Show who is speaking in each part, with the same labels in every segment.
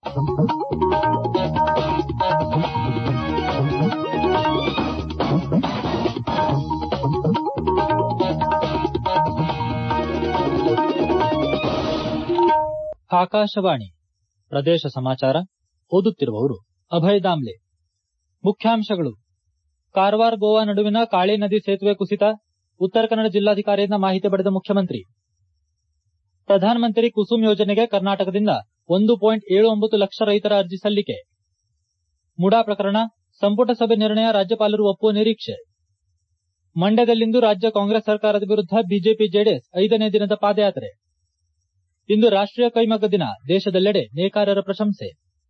Speaker 1: ಆಕಾಶವಾಣಿ ಪ್ರದೇಶ ಸಮಾಚಾರ ಓದುತ್ತಿರುವವರು ಅಭಯ್ ದಾಮ್ಲೆ ಮುಖ್ಯಾಂಶಗಳು ಕಾರವಾರ ಗೋವಾ ನಡುವಿನ ಕಾಳಿ ನದಿ ಸೇತುವೆ ಕುಸಿತ ಉತ್ತರ ಕನ್ನಡ ಜಿಲ್ಲಾಧಿಕಾರಿಯಿಂದ ಮಾಹಿತಿ ಪಡೆದ ಮುಖ್ಯಮಂತ್ರಿ ಪ್ರಧಾನಮಂತ್ರಿ ಕುಸುಮ್ ಯೋಜನೆಗೆ ಕರ್ನಾಟಕದಿಂದ ಒಂದು ಪಾಯಿಂಟ್ ಏಳು ಒಂಬತ್ತು ಲಕ್ಷ ರೈತರ ಅರ್ಜಿ ಸಲ್ಲಿಕೆ ಮುಡಾ ಪ್ರಕರಣ ಸಂಪುಟ ಸಭೆ ನಿರ್ಣಯ ರಾಜ್ಯಪಾಲರು ಒಪ್ಪುವ ನಿರೀಕ್ಷೆ ಮಂಡ್ಯದಲ್ಲಿಂದು ರಾಜ್ಯ ಕಾಂಗ್ರೆಸ್ ಸರ್ಕಾರದ ವಿರುದ್ಧ ಬಿಜೆಪಿ ಜೆಡಿಎಸ್ ಐದನೇ ದಿನದ ಪಾದಯಾತ್ರೆ ಇಂದು ರಾಷ್ಟೀಯ ಕೈಮಗ್ಗ ದಿನ ದೇಶದೆಲ್ಲೆಡೆ ನೇಕಾರರ ಪ್ರಶಂಸೆ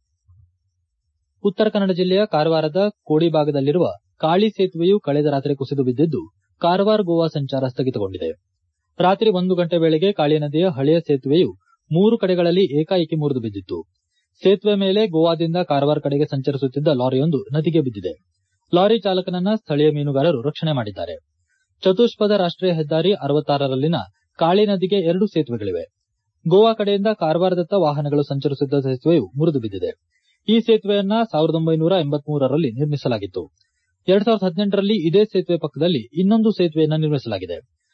Speaker 1: ಉತ್ತರ ಕನ್ನಡ ಜಿಲ್ಲೆಯ ಕಾರವಾರದ ಕೋಡಿ ಭಾಗದಲ್ಲಿರುವ ಕಾಳಿ ಸೇತುವೆಯು ಕಳೆದ ರಾತ್ರಿ ಕುಸಿದು ಬಿದ್ದಿದ್ದು ಕಾರವಾರ ಗೋವಾ ಸಂಚಾರ ಸ್ಥಗಿತಗೊಂಡಿದೆ ರಾತ್ರಿ ಒಂದು ಗಂಟೆ ವೇಳೆಗೆ ಕಾಳಿ ನದಿಯ ಹಳೆಯ ಸೇತುವೆಯು ಮೂರು ಕಡೆಗಳಲ್ಲಿ ಏಕಾಏಕಿ ಮುರಿದು ಬಿದ್ದಿತ್ತು ಸೇತುವೆ ಮೇಲೆ ಗೋವಾದಿಂದ ಕಾರವಾರ ಕಡೆಗೆ ಸಂಚರಿಸುತ್ತಿದ್ದ ಲಾರಿಯೊಂದು ನದಿಗೆ ಬಿದ್ದಿದೆ ಲಾರಿ ಚಾಲಕನನ್ನ ಸ್ಥಳೀಯ ಮೀನುಗಾರರು ರಕ್ಷಣೆ ಮಾಡಿದ್ದಾರೆ ಚತುಷ್ಪಥ ರಾಷ್ಟೀಯ ಹೆದ್ದಾರಿ ಅರವತ್ತಾರರಲ್ಲಿನ ಕಾಳಿ ನದಿಗೆ ಎರಡು ಸೇತುವೆಗಳಿವೆ ಗೋವಾ ಕಡೆಯಿಂದ ಕಾರವಾರದತ್ತ ವಾಹನಗಳು ಸಂಚರಿಸುತ್ತಿದ್ದ ಸೇತುವೆಯು ಮುರಿದು ಬಿದ್ದಿದೆ ಈ ಸೇತುವೆಯನ್ನ ಸಾವಿರದ ಒಂಬೈನೂರ ಎಂಬತ್ಮೂರರಲ್ಲಿ ನಿರ್ಮಿಸಲಾಗಿತ್ತು ಎರಡ್ ಸಾವಿರದ ಹದಿನೆಂಟರಲ್ಲಿ ಇದೇ ಸೇತುವೆ ಪಕ್ಕದಲ್ಲಿ ಇನ್ನೊಂದು ಸೇತುವೆಯನ್ನ ನಿರ್ಮಿಸಲಾಗಿದೆ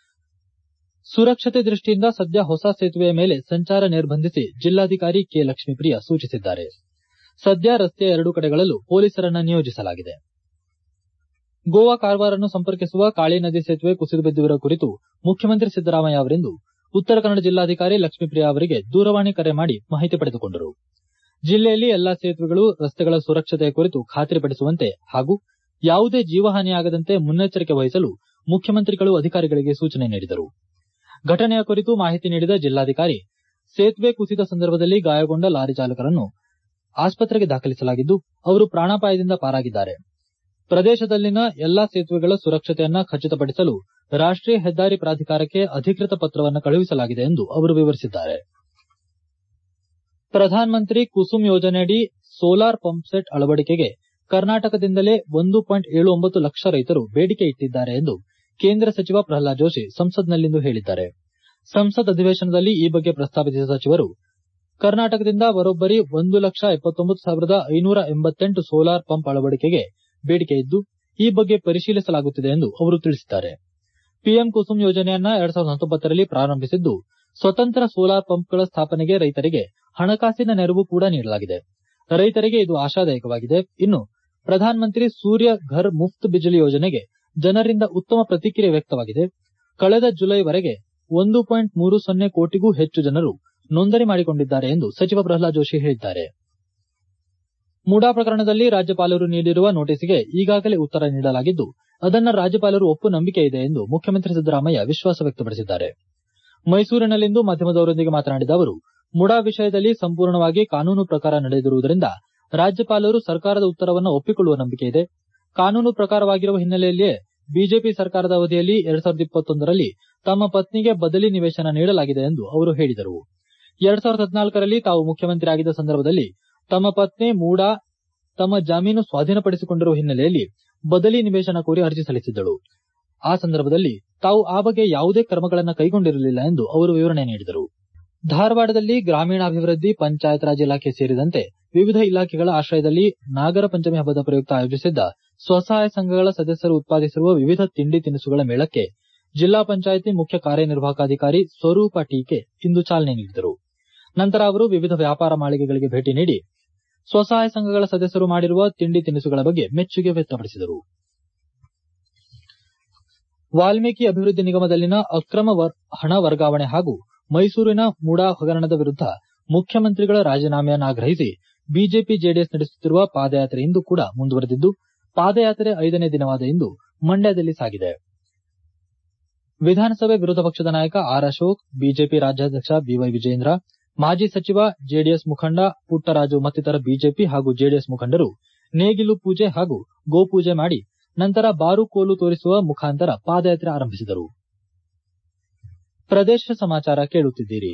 Speaker 1: ಸುರಕ್ಷತೆ ದೃಷ್ಟಿಯಿಂದ ಸದ್ಯ ಹೊಸ ಸೇತುವೆಯ ಮೇಲೆ ಸಂಚಾರ ನಿರ್ಬಂಧಿಸಿ ಜಿಲ್ಲಾಧಿಕಾರಿ ಕೆ ಲಕ್ಷ್ಮೀಪ್ರಿಯ ಸೂಚಿಸಿದ್ದಾರೆ ಸದ್ಯ ರಸ್ತೆಯ ಎರಡೂ ಕಡೆಗಳಲ್ಲೂ ಪೊಲೀಸರನ್ನ ನಿಯೋಜಿಸಲಾಗಿದೆ ಗೋವಾ ಕಾರವಾರನ್ನು ಸಂಪರ್ಕಿಸುವ ಕಾಳಿ ನದಿ ಸೇತುವೆ ಕುಸಿದು ಬಿದ್ದಿರುವ ಕುರಿತು ಮುಖ್ಯಮಂತ್ರಿ ಸಿದ್ದರಾಮಯ್ಯ ಅವರಿಂದು ಉತ್ತರ ಕನ್ನಡ ಜಿಲ್ಲಾಧಿಕಾರಿ ಲಕ್ಷ್ಮೀಪ್ರಿಯಾ ಅವರಿಗೆ ದೂರವಾಣಿ ಕರೆ ಮಾಡಿ ಮಾಹಿತಿ ಪಡೆದುಕೊಂಡರು ಜಿಲ್ಲೆಯಲ್ಲಿ ಎಲ್ಲಾ ಸೇತುವೆಗಳು ರಸ್ತೆಗಳ ಸುರಕ್ಷತೆಯ ಕುರಿತು ಖಾತ್ರಿಪಡಿಸುವಂತೆ ಹಾಗೂ ಯಾವುದೇ ಜೀವಹಾನಿಯಾಗದಂತೆ ಮುನ್ನೆಚ್ಚರಿಕೆ ವಹಿಸಲು ಮುಖ್ಯಮಂತ್ರಿಗಳು ಅಧಿಕಾರಿಗಳಿಗೆ ಸೂಚನೆ ನೀಡಿದರು ಘಟನೆಯ ಕುರಿತು ಮಾಹಿತಿ ನೀಡಿದ ಜಿಲ್ಲಾಧಿಕಾರಿ ಸೇತುವೆ ಕುಸಿದ ಸಂದರ್ಭದಲ್ಲಿ ಗಾಯಗೊಂಡ ಲಾರಿ ಚಾಲಕರನ್ನು ಆಸ್ಪತ್ರೆಗೆ ದಾಖಲಿಸಲಾಗಿದ್ದು ಅವರು ಪ್ರಾಣಾಪಾಯದಿಂದ ಪಾರಾಗಿದ್ದಾರೆ ಪ್ರದೇಶದಲ್ಲಿನ ಎಲ್ಲಾ ಸೇತುವೆಗಳ ಸುರಕ್ಷತೆಯನ್ನ ಖಚಿತಪಡಿಸಲು ರಾಷ್ಟೀಯ ಹೆದ್ದಾರಿ ಪ್ರಾಧಿಕಾರಕ್ಕೆ ಅಧಿಕೃತ ಪತ್ರವನ್ನು ಕಳುಹಿಸಲಾಗಿದೆ ಎಂದು ಅವರು ವಿವರಿಸಿದ್ದಾರೆ ಪ್ರಧಾನಮಂತ್ರಿ ಕುಸುಮ್ ಯೋಜನೆಯಡಿ ಸೋಲಾರ್ ಪಂಪ್ ಸೆಟ್ ಅಳವಡಿಕೆಗೆ ಕರ್ನಾಟಕದಿಂದಲೇ ಒಂದು ಪಾಯಿಂಟ್ ಏಳು ಒಂಬತ್ತು ಲಕ್ಷ ರೈತರು ಬೇಡಿಕೆ ಇಟ್ಟಿದ್ದಾರೆ ಎಂದು ಕೇಂದ್ರ ಸಚಿವ ಪ್ರಹ್ಲಾದ್ ಜೋಶಿ ಸಂಸತ್ನಲ್ಲಿಂದು ಹೇಳಿದ್ದಾರೆ ಸಂಸತ್ ಅಧಿವೇಶನದಲ್ಲಿ ಈ ಬಗ್ಗೆ ಪ್ರಸ್ತಾಪಿಸಿದ ಸಚಿವರು ಕರ್ನಾಟಕದಿಂದ ಬರೋಬ್ಬರಿ ಒಂದು ಲಕ್ಷ ಎಪ್ಪತ್ತೊಂಬತ್ತು ಸಾವಿರದ ಐನೂರ ಎಂಬತ್ತೆಂಟು ಸೋಲಾರ್ ಪಂಪ್ ಅಳವಡಿಕೆಗೆ ಬೇಡಿಕೆ ಇದ್ದು ಈ ಬಗ್ಗೆ ಪರಿಶೀಲಿಸಲಾಗುತ್ತಿದೆ ಎಂದು ಅವರು ತಿಳಿಸಿದ್ದಾರೆ ಪಿಎಂ ಕುಸುಮ್ ಯೋಜನೆಯನ್ನ ಎರಡ್ ಸಾವಿರದ ಹತ್ತೊಂಬತ್ತರಲ್ಲಿ ಪ್ರಾರಂಭಿಸಿದ್ದು ಸ್ವತಂತ್ರ ಸೋಲಾರ್ ಪಂಪ್ಗಳ ಸ್ಥಾಪನೆಗೆ ರೈತರಿಗೆ ಹಣಕಾಸಿನ ನೆರವು ಕೂಡ ನೀಡಲಾಗಿದೆ ರೈತರಿಗೆ ಇದು ಆಶಾದಾಯಕವಾಗಿದೆ ಇನ್ನು ಪ್ರಧಾನಮಂತ್ರಿ ಸೂರ್ಯ ಘರ್ ಮುಫ್ತ್ ಬಿಜಲಿ ಯೋಜನೆಗೆ ಜನರಿಂದ ಉತ್ತಮ ಪ್ರತಿಕ್ರಿಯೆ ವ್ಯಕ್ತವಾಗಿದೆ ಕಳೆದ ಜುಲೈವರೆಗೆ ಒಂದು ಪಾಯಿಂಟ್ ಮೂರು ಸೊನ್ನೆ ಕೋಟಿಗೂ ಹೆಚ್ಚು ಜನರು ನೋಂದಣಿ ಮಾಡಿಕೊಂಡಿದ್ದಾರೆ ಎಂದು ಸಚಿವ ಪ್ರಹ್ಲಾದ್ ಜೋಶಿ ಹೇಳಿದ್ದಾರೆ ಮುಡಾ ಪ್ರಕರಣದಲ್ಲಿ ರಾಜ್ಯಪಾಲರು ನೀಡಿರುವ ನೋಟಿಸ್ಗೆ ಈಗಾಗಲೇ ಉತ್ತರ ನೀಡಲಾಗಿದ್ದು ಅದನ್ನ ರಾಜ್ಯಪಾಲರು ಒಪ್ಪು ನಂಬಿಕೆ ಇದೆ ಎಂದು ಮುಖ್ಯಮಂತ್ರಿ ಸಿದ್ದರಾಮಯ್ಯ ವಿಶ್ವಾಸ ವ್ಯಕ್ತಪಡಿಸಿದ್ದಾರೆ ಮೈಸೂರಿನಲ್ಲಿಂದು ಮಾಧ್ಯಮದವರೊಂದಿಗೆ ಮಾತನಾಡಿದ ಅವರು ಮುಡಾ ವಿಷಯದಲ್ಲಿ ಸಂಪೂರ್ಣವಾಗಿ ಕಾನೂನು ಪ್ರಕಾರ ನಡೆದಿರುವುದರಿಂದ ರಾಜ್ಯಪಾಲರು ಸರ್ಕಾರದ ಉತ್ತರವನ್ನು ಒಪ್ಪಿಕೊಳ್ಳುವ ನಂಬಿಕೆ ಇದೆ ಕಾನೂನು ಪ್ರಕಾರವಾಗಿರುವ ಹಿನ್ನೆಲೆಯಲ್ಲಿಯೇ ಬಿಜೆಪಿ ಸರ್ಕಾರದ ಅವಧಿಯಲ್ಲಿ ಎರಡ್ ಸಾವಿರದ ಇಪ್ಪತ್ತೊಂದರಲ್ಲಿ ತಮ್ಮ ಪತ್ನಿಗೆ ಬದಲಿ ನಿವೇಶನ ನೀಡಲಾಗಿದೆ ಎಂದು ಅವರು ಹೇಳಿದರು ಎರಡ್ ಸಾವಿರದ ಹದಿನಾಲ್ಕರಲ್ಲಿ ತಾವು ಮುಖ್ಯಮಂತ್ರಿ ಆಗಿದ್ದ ಸಂದರ್ಭದಲ್ಲಿ ತಮ್ಮ ಪತ್ನಿ ಮೂಡಾ ತಮ್ಮ ಜಮೀನು ಸ್ವಾಧೀನಪಡಿಸಿಕೊಂಡಿರುವ ಹಿನ್ನೆಲೆಯಲ್ಲಿ ಬದಲಿ ನಿವೇಶನ ಕೋರಿ ಅರ್ಜಿ ಸಲ್ಲಿಸಿದ್ದಳು ಆ ಸಂದರ್ಭದಲ್ಲಿ ತಾವು ಆ ಬಗ್ಗೆ ಯಾವುದೇ ಕ್ರಮಗಳನ್ನು ಕೈಗೊಂಡಿರಲಿಲ್ಲ ಎಂದು ಅವರು ವಿವರಣೆ ನೀಡಿದರು ಧಾರವಾಡದಲ್ಲಿ ಗ್ರಾಮೀಣಾಭಿವೃದ್ಧಿ ಪಂಚಾಯತ್ ರಾಜ್ ಇಲಾಖೆ ಸೇರಿದಂತೆ ವಿವಿಧ ಇಲಾಖೆಗಳ ಆಶ್ರಯದಲ್ಲಿ ನಾಗರ ಪಂಚಮಿ ಹಬ್ಬದ ಪ್ರಯುಕ್ತ ಆಯೋಜಿಸಿದ್ದ ಸ್ವಸಹಾಯ ಸಂಘಗಳ ಸದಸ್ಯರು ಉತ್ಪಾದಿಸಿರುವ ವಿವಿಧ ತಿಂಡಿ ತಿನಿಸುಗಳ ಮೇಳಕ್ಕೆ ಜಿಲ್ಲಾ ಪಂಚಾಯಿತಿ ಮುಖ್ಯ ಕಾರ್ಯನಿರ್ವಾಹಕಾಧಿಕಾರಿ ಸ್ವರೂಪ ಟೀಕೆ ಇಂದು ಚಾಲನೆ ನೀಡಿದರು ನಂತರ ಅವರು ವಿವಿಧ ವ್ಯಾಪಾರ ಮಾಳಿಗೆಗಳಿಗೆ ಭೇಟಿ ನೀಡಿ ಸ್ವಸಹಾಯ ಸಂಘಗಳ ಸದಸ್ಯರು ಮಾಡಿರುವ ತಿಂಡಿ ತಿನಿಸುಗಳ ಬಗ್ಗೆ ಮೆಚ್ಚುಗೆ ವ್ಯಕ್ತಪಡಿಸಿದರು ವಾಲ್ಮೀಕಿ ಅಭಿವೃದ್ಧಿ ನಿಗಮದಲ್ಲಿನ ಅಕ್ರಮ ಹಣ ವರ್ಗಾವಣೆ ಹಾಗೂ ಮೈಸೂರಿನ ಮುಡಾ ಹಗರಣದ ವಿರುದ್ಧ ಮುಖ್ಯಮಂತ್ರಿಗಳ ರಾಜೀನಾಮೆಯನ್ನಾಗ್ರಹಿಸಿ ಬಿಜೆಪಿ ಜೆಡಿಎಸ್ ನಡೆಸುತ್ತಿರುವ ಪಾದಯಾತ್ರೆ ಇಂದು ಕೂಡ ಮುಂದುವರೆದಿದ್ದು ಪಾದಯಾತ್ರೆ ಐದನೇ ದಿನವಾದ ಇಂದು ಮಂಡ್ಯದಲ್ಲಿ ಸಾಗಿದೆ ವಿಧಾನಸಭೆ ವಿರೋಧ ಪಕ್ಷದ ನಾಯಕ ಆರ್ ಅಶೋಕ್ ಬಿಜೆಪಿ ರಾಜ್ಯಾಧ್ಯಕ್ಷ ಬಿವೈ ವಿಜಯೇಂದ್ರ ಮಾಜಿ ಸಚಿವ ಜೆಡಿಎಸ್ ಮುಖಂಡ ಪುಟ್ಟರಾಜು ಮತ್ತಿತರ ಬಿಜೆಪಿ ಹಾಗೂ ಜೆಡಿಎಸ್ ಮುಖಂಡರು ನೇಗಿಲು ಪೂಜೆ ಹಾಗೂ ಗೋಪೂಜೆ ಮಾಡಿ ನಂತರ ಬಾರುಕೋಲು ತೋರಿಸುವ ಮುಖಾಂತರ ಪಾದಯಾತ್ರೆ ಆರಂಭಿಸಿದರು ಪ್ರದೇಶ ಸಮಾಚಾರ ಕೇಳುತ್ತಿದ್ದೀರಿ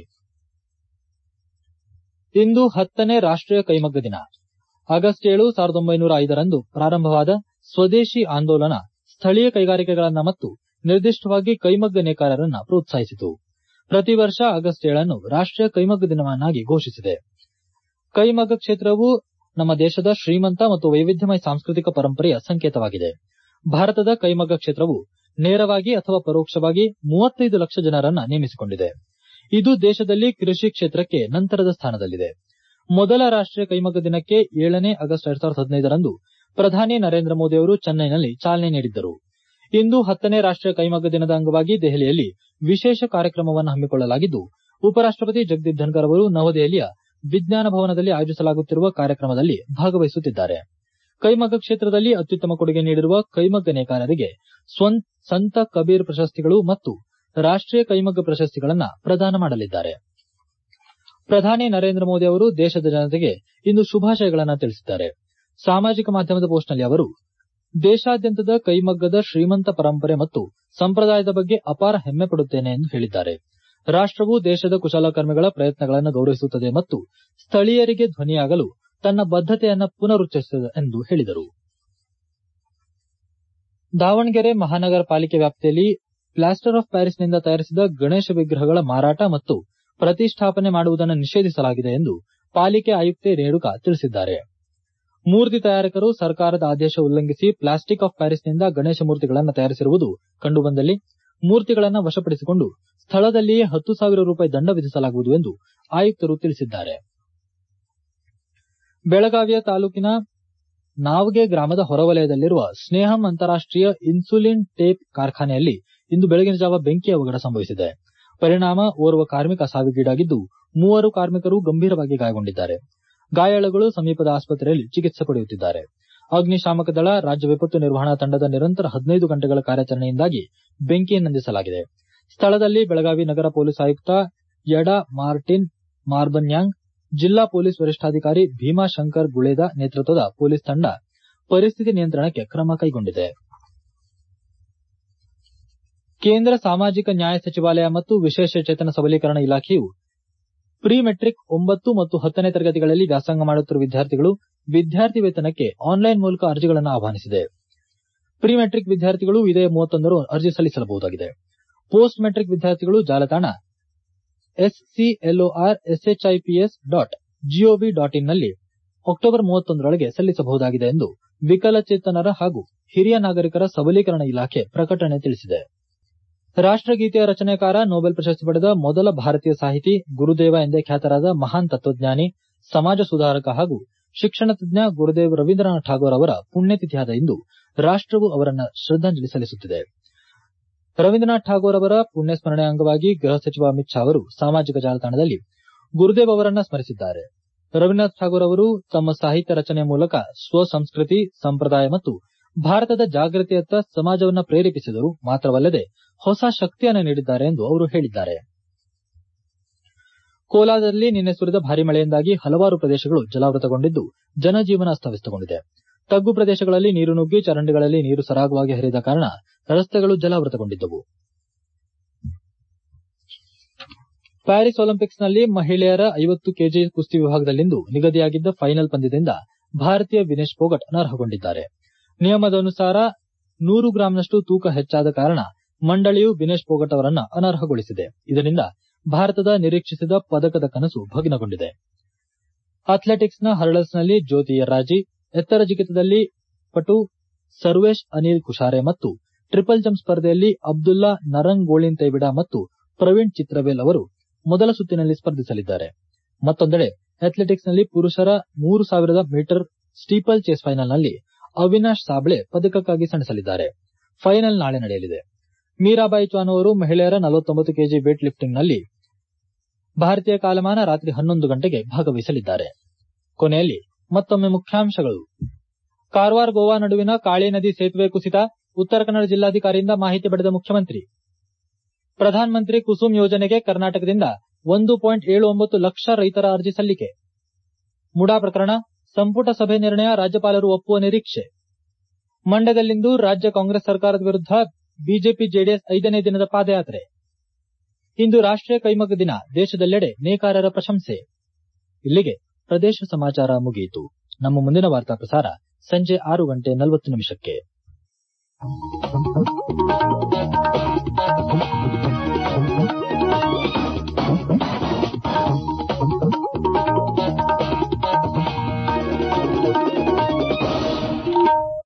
Speaker 1: ಇಂದು ಹತ್ತನೇ ರಾಷ್ಟೀಯ ಕೈಮಗ್ಗ ದಿನ ಆಗಸ್ಟ್ ಏಳು ಸಾವಿರದ ಒಂಬೈನೂರ ಐದರಂದು ಪ್ರಾರಂಭವಾದ ಸ್ವದೇಶಿ ಆಂದೋಲನ ಸ್ಥಳೀಯ ಕೈಗಾರಿಕೆಗಳನ್ನ ಮತ್ತು ನಿರ್ದಿಷ್ಟವಾಗಿ ಕೈಮಗ್ಗ ನೇಕಾರರನ್ನ ಪ್ರೋತ್ಸಾಹಿಸಿತು ಪ್ರತಿ ವರ್ಷ ಆಗಸ್ಟ್ ಏಳನ್ನು ರಾಷ್ಟೀಯ ಕೈಮಗ್ಗ ದಿನವನ್ನಾಗಿ ಘೋಷಿಸಿದೆ ಕೈಮಗ್ಗ ಕ್ಷೇತ್ರವು ನಮ್ಮ ದೇಶದ ಶ್ರೀಮಂತ ಮತ್ತು ವೈವಿಧ್ಯಮಯ ಸಾಂಸ್ಕೃತಿಕ ಪರಂಪರೆಯ ಸಂಕೇತವಾಗಿದೆ ಭಾರತದ ಕೈಮಗ್ಗ ಕ್ಷೇತ್ರವು ನೇರವಾಗಿ ಅಥವಾ ಪರೋಕ್ಷವಾಗಿ ಮೂವತ್ತೈದು ಲಕ್ಷ ಜನರನ್ನ ನೇಮಿಸಿಕೊಂಡಿದೆ ಇದು ದೇಶದಲ್ಲಿ ಕೃಷಿ ಕ್ಷೇತ್ರಕ್ಕೆ ನಂತರದ ಸ್ಥಾನದಲ್ಲಿದೆ ಮೊದಲ ರಾಷ್ಟೀಯ ಕೈಮಗ್ಗ ದಿನಕ್ಕೆ ಏಳನೇ ಆಗಸ್ಟ್ ಎರಡ್ ಸಾವಿರದ ಹದಿನೈದರಂದು ಪ್ರಧಾನಿ ನರೇಂದ್ರ ಮೋದಿ ಅವರು ಚೆನ್ನೈನಲ್ಲಿ ಚಾಲನೆ ನೀಡಿದ್ದರು ಇಂದು ಹತ್ತನೇ ರಾಷ್ಟೀಯ ಕೈಮಗ್ಗ ದಿನದ ಅಂಗವಾಗಿ ದೆಹಲಿಯಲ್ಲಿ ವಿಶೇಷ ಕಾರ್ಯಕ್ರಮವನ್ನು ಹಮ್ಮಿಕೊಳ್ಳಲಾಗಿದ್ದು ಉಪರಾಷ್ಟಪತಿ ಜಗದೀಪ್ ಧನ್ಕರ್ ಅವರು ನವದೆಹಲಿಯ ವಿಜ್ಞಾನ ಭವನದಲ್ಲಿ ಆಯೋಜಿಸಲಾಗುತ್ತಿರುವ ಕಾರ್ಯಕ್ರಮದಲ್ಲಿ ಭಾಗವಹಿಸುತ್ತಿದ್ದಾರೆ ಕೈಮಗ್ಗ ಕ್ಷೇತ್ರದಲ್ಲಿ ಅತ್ಯುತ್ತಮ ಕೊಡುಗೆ ನೀಡಿರುವ ಕೈಮಗ್ಗ ನೇಕಾರರಿಗೆ ಸಂತ ಕಬೀರ್ ಪ್ರಶಸ್ತಿಗಳು ಮತ್ತು ರಾಷ್ಟೀಯ ಕೈಮಗ್ಗ ಪ್ರಶಸ್ತಿಗಳನ್ನು ಪ್ರದಾನ ಮಾಡಲಿದ್ದಾರೆ ಪ್ರಧಾನಿ ನರೇಂದ್ರ ಮೋದಿ ಅವರು ದೇಶದ ಜನತೆಗೆ ಇಂದು ಶುಭಾಶಯಗಳನ್ನು ತಿಳಿಸಿದ್ದಾರೆ ಸಾಮಾಜಿಕ ಮಾಧ್ಯಮದ ಪೋಸ್ಟ್ನಲ್ಲಿ ಅವರು ದೇಶಾದ್ಯಂತದ ಕೈಮಗ್ಗದ ಶ್ರೀಮಂತ ಪರಂಪರೆ ಮತ್ತು ಸಂಪ್ರದಾಯದ ಬಗ್ಗೆ ಅಪಾರ ಹೆಮ್ಮೆ ಪಡುತ್ತೇನೆ ಎಂದು ಹೇಳಿದ್ದಾರೆ ರಾಷ್ಟವು ದೇಶದ ಕುಶಲಕರ್ಮಿಗಳ ಪ್ರಯತ್ನಗಳನ್ನು ಗೌರವಿಸುತ್ತದೆ ಮತ್ತು ಸ್ಥಳೀಯರಿಗೆ ಧ್ವನಿಯಾಗಲು ತನ್ನ ಬದ್ದತೆಯನ್ನು ಪುನರುಚ್ಚರಿಸುತ್ತದೆ ಎಂದು ಹೇಳಿದರು ದಾವಣಗೆರೆ ಮಹಾನಗರ ಪಾಲಿಕೆ ವ್ಯಾಪ್ತಿಯಲ್ಲಿ ಪ್ಲಾಸ್ಟರ್ ಆಫ್ ಪ್ಯಾರಿಸ್ನಿಂದ ತಯಾರಿಸಿದ ಗಣೇಶ ವಿಗ್ರಹಗಳ ಮಾರಾಟ ಮತ್ತು ಪ್ರತಿಷ್ಠಾಪನೆ ಮಾಡುವುದನ್ನು ನಿಷೇಧಿಸಲಾಗಿದೆ ಎಂದು ಪಾಲಿಕೆ ಆಯುಕ್ತೆ ರೇಣುಕಾ ತಿಳಿಸಿದ್ದಾರೆ ಮೂರ್ತಿ ತಯಾರಕರು ಸರ್ಕಾರದ ಆದೇಶ ಉಲ್ಲಂಘಿಸಿ ಪ್ಲಾಸ್ಟಿಕ್ ಆಫ್ ಪ್ಯಾರಿಸ್ನಿಂದ ಗಣೇಶ ಮೂರ್ತಿಗಳನ್ನು ತಯಾರಿಸಿರುವುದು ಕಂಡುಬಂದಲ್ಲಿ ಮೂರ್ತಿಗಳನ್ನು ವಶಪಡಿಸಿಕೊಂಡು ಸ್ಥಳದಲ್ಲಿಯೇ ಹತ್ತು ಸಾವಿರ ರೂಪಾಯಿ ದಂಡ ವಿಧಿಸಲಾಗುವುದು ಎಂದು ಆಯುಕ್ತರು ತಿಳಿಸಿದ್ದಾರೆ ಬೆಳಗಾವಿಯ ತಾಲೂಕಿನ ನಾವಗೆ ಗ್ರಾಮದ ಹೊರವಲಯದಲ್ಲಿರುವ ಸ್ನೇಹಂ ಅಂತಾರಾಷ್ಟೀಯ ಇನ್ಸುಲಿನ್ ಟೇಪ್ ಕಾರ್ಖಾನೆಯಲ್ಲಿ ಇಂದು ಬೆಳಗಿನ ಜಾವ ಬೆಂಕಿ ಅವಘಡ ಸಂಭವಿಸಿದೆ ಪರಿಣಾಮ ಓರ್ವ ಕಾರ್ಮಿಕ ಸಾವಿಗೀಡಾಗಿದ್ದು ಮೂವರು ಕಾರ್ಮಿಕರು ಗಂಭೀರವಾಗಿ ಗಾಯಗೊಂಡಿದ್ದಾರೆ ಗಾಯಾಳುಗಳು ಸಮೀಪದ ಆಸ್ಪತ್ರೆಯಲ್ಲಿ ಚಿಕಿತ್ಸೆ ಪಡೆಯುತ್ತಿದ್ದಾರೆ ಅಗ್ನಿಶಾಮಕ ದಳ ರಾಜ್ಯ ವಿಪತ್ತು ನಿರ್ವಹಣಾ ತಂಡದ ನಿರಂತರ ಹದಿನೈದು ಗಂಟೆಗಳ ಕಾರ್ಯಾಚರಣೆಯಿಂದಾಗಿ ಬೆಂಕಿ ನಂದಿಸಲಾಗಿದೆ ಸ್ಥಳದಲ್ಲಿ ಬೆಳಗಾವಿ ನಗರ ಪೊಲೀಸ್ ಆಯುಕ್ತ ಯಡಾ ಮಾರ್ಟಿನ್ ಮಾರ್ಬನ್ಯಾಂಗ್ ಜಿಲ್ಲಾ ಪೊಲೀಸ್ ವರಿಷ್ಠಾಧಿಕಾರಿ ಭೀಮಾಶಂಕರ್ ಗುಳೇದ ನೇತೃತ್ವದ ಪೊಲೀಸ್ ತಂಡ ಪರಿಸ್ಥಿತಿ ನಿಯಂತ್ರಣಕ್ಕೆ ಕ್ರಮ ಕೈಗೊಂಡಿದೆ ಕೇಂದ್ರ ಸಾಮಾಜಿಕ ನ್ಯಾಯ ಸಚಿವಾಲಯ ಮತ್ತು ವಿಶೇಷಚೇತನ ಸಬಲೀಕರಣ ಇಲಾಖೆಯು ಪ್ರಿ ಮೆಟ್ರಿಕ್ ಒಂಬತ್ತು ಮತ್ತು ಹತ್ತನೇ ತರಗತಿಗಳಲ್ಲಿ ವ್ಯಾಸಂಗ ಮಾಡುತ್ತಿರುವ ವಿದ್ಯಾರ್ಥಿಗಳು ವಿದ್ಯಾರ್ಥಿ ವೇತನಕ್ಕೆ ಆನ್ಲೈನ್ ಮೂಲಕ ಅರ್ಜಿಗಳನ್ನು ಆಹ್ವಾನಿಸಿದೆ ಪ್ರಿ ಮೆಟ್ರಿಕ್ ವಿದ್ಯಾರ್ಥಿಗಳು ಇದೇ ಮೂವತ್ತೊಂದರ ಅರ್ಜಿ ಸಲ್ಲಿಸಬಹುದಾಗಿದೆ ಪೋಸ್ಟ್ ಮೆಟ್ರಿಕ್ ವಿದ್ಯಾರ್ಥಿಗಳು ಜಾಲತಾಣ SCLOR SHIPS dot GOV dot ಇನ್ನಲ್ಲಿ ಅಕ್ಟೋಬರ್ ಮೂವತ್ತೊಂದರೊಳಗೆ ಸಲ್ಲಿಸಬಹುದಾಗಿದೆ ಎಂದು ವಿಕಲಚೇತನರ ಹಾಗೂ ಹಿರಿಯ ನಾಗರಿಕರ ಸಬಲೀಕರಣ ಇಲಾಖೆ ಪ್ರಕಟಣೆ ತಿಳಿಸಿದೆ ರಾಷ್ಟಗೀತೆಯ ರಚನೆಕಾರ ನೊಬೆಲ್ ಪ್ರಶಸ್ತಿ ಪಡೆದ ಮೊದಲ ಭಾರತೀಯ ಸಾಹಿತಿ ಗುರುದೇವ ಎಂದೇ ಖ್ಯಾತರಾದ ಮಹಾನ್ ತತ್ವಜ್ಞಾನಿ ಸಮಾಜ ಸುಧಾರಕ ಹಾಗೂ ಶಿಕ್ಷಣ ತಜ್ಞ ಗುರುದೇವ್ ರವೀಂದ್ರನಾಥ್ ಠಾಗೋರ್ ಅವರ ಪುಣ್ಯತಿಥಿಯಾದ ಇಂದು ರಾಷ್ಟವು ಅವರನ್ನು ಶ್ರದ್ದಾಂಜಲಿ ಸಲ್ಲಿಸುತ್ತಿದೆ ರವೀಂದ್ರನಾಥ್ ಠಾಗೋರ್ ಅವರ ಪುಣ್ಯಸ್ಮರಣೆ ಅಂಗವಾಗಿ ಗೃಹ ಸಚಿವ ಅಮಿತ್ ಶಾ ಅವರು ಸಾಮಾಜಿಕ ಜಾಲತಾಣದಲ್ಲಿ ಗುರುದೇವ್ ಅವರನ್ನ ಸ್ಮರಿಸಿದ್ದಾರೆ ರವೀಂದ್ರನಾಥ್ ಠಾಗೋರ್ ಅವರು ತಮ್ಮ ಸಾಹಿತ್ಯ ರಚನೆ ಮೂಲಕ ಸ್ವ ಸಂಸ್ಕೃತಿ ಸಂಪ್ರದಾಯ ಮತ್ತು ಭಾರತದ ಜಾಗೃತಿಯತ್ತ ಸಮಾಜವನ್ನು ಪ್ರೇರೇಪಿಸಿದರು ಮಾತ್ರವಲ್ಲದೆ ಹೊಸ ಶಕ್ತಿಯನ್ನು ನೀಡಿದ್ದಾರೆ ಎಂದು ಅವರು ಹೇಳಿದ್ದಾರೆ ಕೋಲಾರದಲ್ಲಿ ನಿನ್ನೆ ಸುರಿದ ಭಾರಿ ಮಳೆಯಿಂದಾಗಿ ಹಲವಾರು ಪ್ರದೇಶಗಳು ಜಲಾವೃತಗೊಂಡಿದ್ದು ಜನಜೀವನ ಅಸ್ತವ್ಯಸ್ತಗೊಂಡಿದೆ ತಗ್ಗು ಪ್ರದೇಶಗಳಲ್ಲಿ ನೀರು ನುಗ್ಗಿ ಚರಂಡಿಗಳಲ್ಲಿ ನೀರು ಸರಾಗವಾಗಿ ಹರಿದ ಕಾರಣ ರಸ್ತೆಗಳು ಜಲಾವೃತಗೊಂಡಿದ್ದವು ಪ್ಯಾರಿಸ್ ಒಲಿಂಪಿಕ್ಸ್ನಲ್ಲಿ ಮಹಿಳೆಯರ ಐವತ್ತು ಕೆಜಿ ಕುಸ್ತಿ ವಿಭಾಗದಲ್ಲಿಂದು ನಿಗದಿಯಾಗಿದ್ದ ಫೈನಲ್ ಪಂದ್ಯದಿಂದ ಭಾರತೀಯ ವಿನೇಶ್ ಪೋಗಟ್ ಅನರ್ಹಗೊಂಡಿದ್ದಾರೆ ನಿಯಮದನುಸಾರ ನೂರು ಗ್ರಾಂನಷ್ಟು ತೂಕ ಹೆಚ್ಚಾದ ಕಾರಣ ಮಂಡಳಿಯು ವಿನೇಶ್ ಪೋಗಟ್ ಅವರನ್ನ ಅನರ್ಹಗೊಳಿಸಿದೆ ಇದರಿಂದ ಭಾರತದ ನಿರೀಕ್ಷಿಸಿದ ಪದಕದ ಕನಸು ಭಗ್ನಗೊಂಡಿದೆ ಅಥ್ಲೆಟಿಕ್ಸ್ನ ಹರ್ಡಲ್ಸ್ನಲ್ಲಿ ಜ್ಯೋತಿ ಯರ್ರಾಜಿ ಎತ್ತರ ಜಿಗಿತದಲ್ಲಿ ಪಟು ಸರ್ವೇಶ್ ಅನಿಲ್ ಕುಶಾರೆ ಮತ್ತು ಟ್ರಿಪಲ್ ಜಂಪ್ ಸ್ಪರ್ಧೆಯಲ್ಲಿ ಅಬ್ದುಲ್ಲಾ ನರಂಗೋಳಿನ್ತೈವಿಡ ಮತ್ತು ಪ್ರವೀಣ್ ಚಿತ್ರವೇಲ್ ಅವರು ಮೊದಲ ಸುತ್ತಿನಲ್ಲಿ ಸ್ಪರ್ಧಿಸಲಿದ್ದಾರೆ ಮತ್ತೊಂದೆಡೆ ಅಥ್ಲೆಟಿಕ್ಸ್ನಲ್ಲಿ ಪುರುಷರ ಮೂರು ಸಾವಿರದ ಮೀಟರ್ ಸ್ಟೀಪಲ್ ಚೇಸ್ ಫೈನಲ್ನಲ್ಲಿ ಅವಿನಾಶ್ ಸಾಬ್ಳೆ ಪದಕಕ್ಕಾಗಿ ಸೆಣಸಲಿದ್ದಾರೆ ಫೈನಲ್ ನಾಳೆ ನಡೆಯಲಿದೆ ಮೀರಾಬಾಯಿ ಚಾನು ಅವರು ಮಹಿಳೆಯರ ನಲವತ್ತೊಂಬತ್ತು ಕೆಜಿ ವೇಟ್ ಲಿಫ್ಟಿಂಗ್ನಲ್ಲಿ ಭಾರತೀಯ ಕಾಲಮಾನ ರಾತ್ರಿ ಹನ್ನೊಂದು ಗಂಟೆಗೆ ಭಾಗವಹಿಸಲಿದ್ದಾರೆ ಕೊನೆಯಲ್ಲಿ ಮತ್ತೊಮ್ಮೆ ಮುಖ್ಯಾಂಶಗಳು ಕಾರವಾರ ಗೋವಾ ನಡುವಿನ ಕಾಳಿ ನದಿ ಸೇತುವೆ ಕುಸಿತ ಉತ್ತರ ಕನ್ನಡ ಜಿಲ್ಲಾಧಿಕಾರಿಯಿಂದ ಮಾಹಿತಿ ಪಡೆದ ಮುಖ್ಯಮಂತ್ರಿ ಪ್ರಧಾನಮಂತ್ರಿ ಕುಸುಮ್ ಯೋಜನೆಗೆ ಕರ್ನಾಟಕದಿಂದ ಒಂದು ಪಾಯಿಂಟ್ ಏಳು ಒಂಬತ್ತು ಲಕ್ಷ ರೈತರ ಅರ್ಜಿ ಸಲ್ಲಿಕೆ ಮುಡಾ ಪ್ರಕರಣ ಸಂಪುಟ ಸಭೆ ನಿರ್ಣಯ ರಾಜ್ಯಪಾಲರು ಒಪ್ಪುವ ನಿರೀಕ್ಷೆ ಮಂಡ್ಯದಲ್ಲಿಂದು ರಾಜ್ಯ ಕಾಂಗ್ರೆಸ್ ಸರ್ಕಾರದ ವಿರುದ್ಧ ಬಿಜೆಪಿ ಜೆಡಿಎಸ್ ಐದನೇ ದಿನದ ಪಾದಯಾತ್ರೆ ಇಂದು ರಾಷ್ಟೀಯ ಕೈಮಗ್ಗ ದಿನ ದೇಶದೆಲ್ಲೆಡೆ ನೇಕಾರರ ಪ್ರಶಂಸೆ ಇಲ್ಲಿಗೆ ಪ್ರದೇಶ ಸಮಾಚಾರ ಮುಗಿಯಿತು ನಮ್ಮ ಮುಂದಿನ ವಾರ್ತಾ ಪ್ರಸಾರ ಸಂಜೆ ಆರು ಗಂಟೆ ನಲವತ್ತು ನಿಮಿಷಕ್ಕೆ